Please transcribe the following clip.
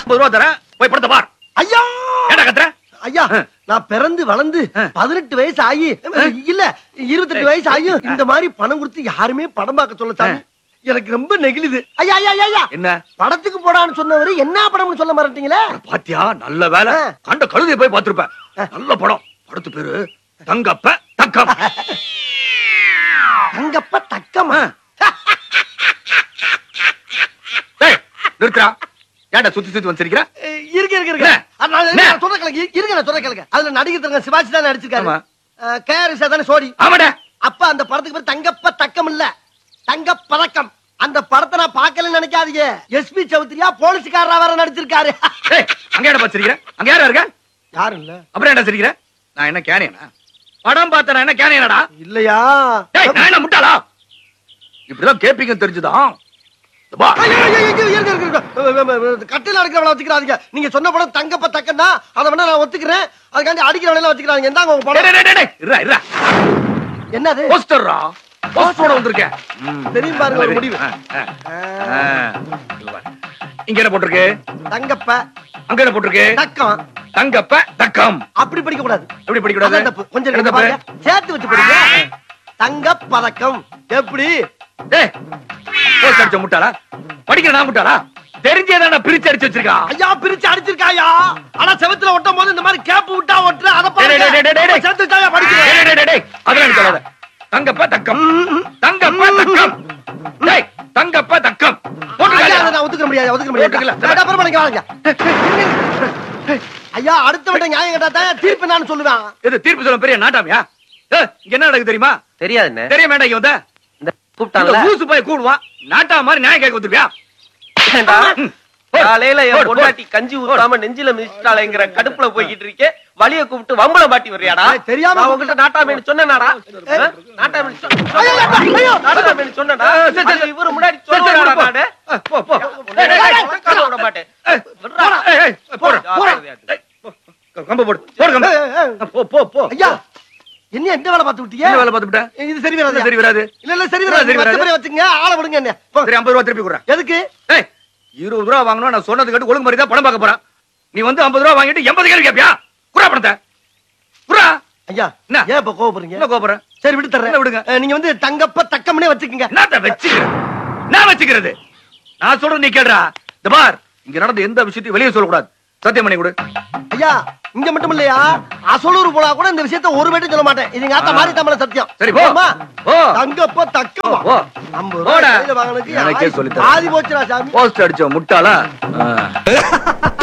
ஐம்பது ரூபா தரேன் போய் படத்தை பார் ஐயா ஏடா கத்துற ஐயா ஆ. நான் பிறந்து வளர்ந்து ஆ. பதினெட்டு வயசு ஆகி இல்ல இருபத்தெட்டு வயசு ஆகியும் இந்த மாதிரி பணம் கொடுத்து யாருமே படம் பார்க்க சொல்ல சாமி எனக்கு ரொம்ப நெகிழுது ஐயா ஐயா ஐயா, ஐயா என்ன படத்துக்கு போடான்னு சொன்னவரு என்ன படம்னு சொல்ல மாட்டீங்களே பாத்தியா நல்ல வேலை ஆ. கண்ட கழுதையை போய் பார்த்திருப்பேன் நல்ல படம் படத்து பேரு தங்கப்ப தக்கம் தங்கப்ப தக்கமா டேய், நிறுத்துடா ஏன்டா சுத்தி சுத்தி வந்து சிரிக்கிற அஹ், இருக்கு இருக்கு இருக்கு என்ன? அது நான் என்ன? நான் சொல்ற கேளுங்க இருங்க நான் சொல்ற கேளுங்க அதுல நடிகர் தங்க சிவாஜி தான் நடிச்சிருக்காரு ஆமா. கேரிசா தானே சோடி ஆமாடா அப்ப அந்த படத்துக்கு பேர் தங்கப்ப தக்கம் இல்ல தங்க பதக்கம் அந்த படத்தை நான் பார்க்கலன்னு நினைக்காதீங்க எஸ்பி சௌத்ரியா போலீஸ்காரரா வேற நடிச்சிருக்காரு டேய் அங்க ஏடா சிரிக்கிற அங்க யாரா இருக்க யாரும் இல்ல அப்புறம் என்ன சிரிக்கிற நான் என்ன கேனியனா படம் பார்த்தா நான் என்ன கேனியனடா இல்லையா டேய் நான் என்ன முட்டாளா இப்படிதான் கேப்பீங்க தெரிஞ்சுதான் இந்த பா. ஐயோ, ஐயோ, ஐயோ, இருங்க, இருங்க, இருங்க. கட்டில அடிக்கிறவள வச்சுக்கிறாதீங்க நீங்க சொன்ன படம் தங்கப்ப தக்கன்னா அதை வேணா நான் ஒத்துக்கிறேன் அதுக்காண்டி அடிக்கிறவள வச்சுக்கிறாங்க இந்தாங்க உங்க டேய், படம் டேய், டேய், டேய், இருடா, இருடா. என்னது போஸ்டர்ரா போஸ்டரோட வந்திருக்கேன் ம். தெரியும் பாருங்க ஒரு முடிவு ஆ, ஆ, ஆ. இங்க பாரு. இங்க என்ன போட்டிருக்கு தங்கப்ப அங்க என்ன போட்டிருக்கு தக்கம் தங்கப்ப தக்கம் அப்படி படிக்க கூடாது எப்படி படிக்கூடாது அதான் தப்பு. கொஞ்சம் என்ன இருங்க தப்பு? பாருங்க. சேர்த்து வச்சு படிங்க தங்க பதக்கம் எப்படி டேய் போஸ்ட் அடிச்ச முட்டாளா படிக்கிற நான் முட்டாளா தெரிஞ்சே தான் பிரிச்சு அடிச்சு வச்சிருக்கா ஐயா பிரிச்சு அடிச்சிருக்காயா ஆனா செவத்துல ஒட்டும் போது இந்த மாதிரி கேப் விட்டா ஒட்டுற அத டேய், டேய், டேய், டேய், டேய். பாருங்க சேர்த்து வச்சாயா டேய், படிக்கிறேன் டேய், டேய், டேய், அதெல்லாம் எனக்கு சொல்லாத. தங்கப்ப தக்கம் தங்கப்ப தக்கம் டேய் தங்கப்ப தக்கம் போட்டு ஐயா காலியா? அதை நான் ஒத்துக்க முடியாது ஒத்துக்க ஒத்துக்கல. முடியாது நான் அப்புறம் பண்ணிக்க வாங்க ஐயா அடுத்த விட்ட நியாயம் கேட்டா தான் தீர்ப்பு நான் சொல்லுவேன் எது தீர்ப்பு சொல்ல பெரிய நாட்டாமியா ஏய், இங்க என்ன நடக்குது தெரியுமா தெரியாதுண்ணே தெரிய வேண்டாம் இங்க வந்த இந்த இந்த கூப்பிட்டாங்கல்ல ஊசு போய் கூடுவான் நாட்டா மாதிரி நியாயம் கேட்க வந்துருக்கியா ஏண்டா? ம். போடு. காலையில போடு, என் போடு. பொண்டாட்டி கஞ்சி ஊத்தாம நெஞ்சில மிதிச்சிட்டாளேங்கிற கடுப்புல போய்கிட்டு இருக்கே வலிய கூப்பிட்டு வம்பளம் பாட்டி வர்றியாடா ஏய், தெரியாம நான் உங்ககிட்ட நாட்டாமேனு சொன்னேனாடா ஆ? நாட்டாமேனு சொ- ஐயோ. நாட்டாமேனு சொன்னேனா ஆ, சரி, சரி. அது இவரு முன்னாடி சரி, சரி, சொல்லுவாடா போ. நானு ஆ, போ, போ. டேய், டேய், டேய், உனக்காக விட மாட்டேன் ஏய், போடா. ஏய், ஏய், போடா, போடா. ஏய், போ. கம்பு போடு போடு கம்பு ஏய், ஏய், ஏய். போ போ போ ஐயா என்ன எந்த வேலை பார்த்து விட்டீங்க என்ன வேலை பார்த்துட்டேன் இது சரி வராது சரி வராது இல்ல இல்ல சரி இல்ல, வராது சரி வராது. வச்ச வச்சுங்க ஆளை விடுங்க என்ன போ. சரி ஐம்பது ரூபா திருப்பி கொடுறேன் எதுக்கு ஏய் இருபது ரூபா வாங்கணும் நான் சொன்னது கேட்டு ஒழுங்கு மாதிரி தான் படம் பார்க்க போறேன் நீ வந்து ஐம்பது ரூபா வாங்கிட்டு எண்பது கேள்வி கேப்பியா குறா பணத்தை குறா ஐயா என்ன? ஏன் இப்ப கோவப்படுறீங்க என்ன கோபுறேன் சரி விட்டு தர்றேன் இல்ல, விடுங்க. அஹ், நீங்க வந்து தங்கப்ப தக்கம்னே வச்சுக்கோங்க என்னத்த வச்சுக்கிறேன் நான் வச்சுக்கிறது நான் சொல்றது நீ கேடுறா இந்த பார் இங்க நடந்த எந்த விஷயத்தையும் வெளியே சொல்லக்கூடாது சத்தியம் பண்ணி கொடு ஐயா இங்க மட்டும் இல்லையா அசலூர் போனா கூட இந்த விஷயத்த ஒரு பேட்டும் சொல்ல மாட்டேன் இது எங்க ஆத்தா ஆ. மாதிரி தமிழ சத்தியம் சரி, போ. அம்மா, போ. தங்கப்ப தக்கமா போ. ஐம்பது போடா. ரூபாய் கையில வாங்கினதுக்கு எனக்கே ஆயி- சொல்லித் தரேன். ஆதி போச்சுடா சாமி போஸ்ட் அடிச்ச முட்டாளா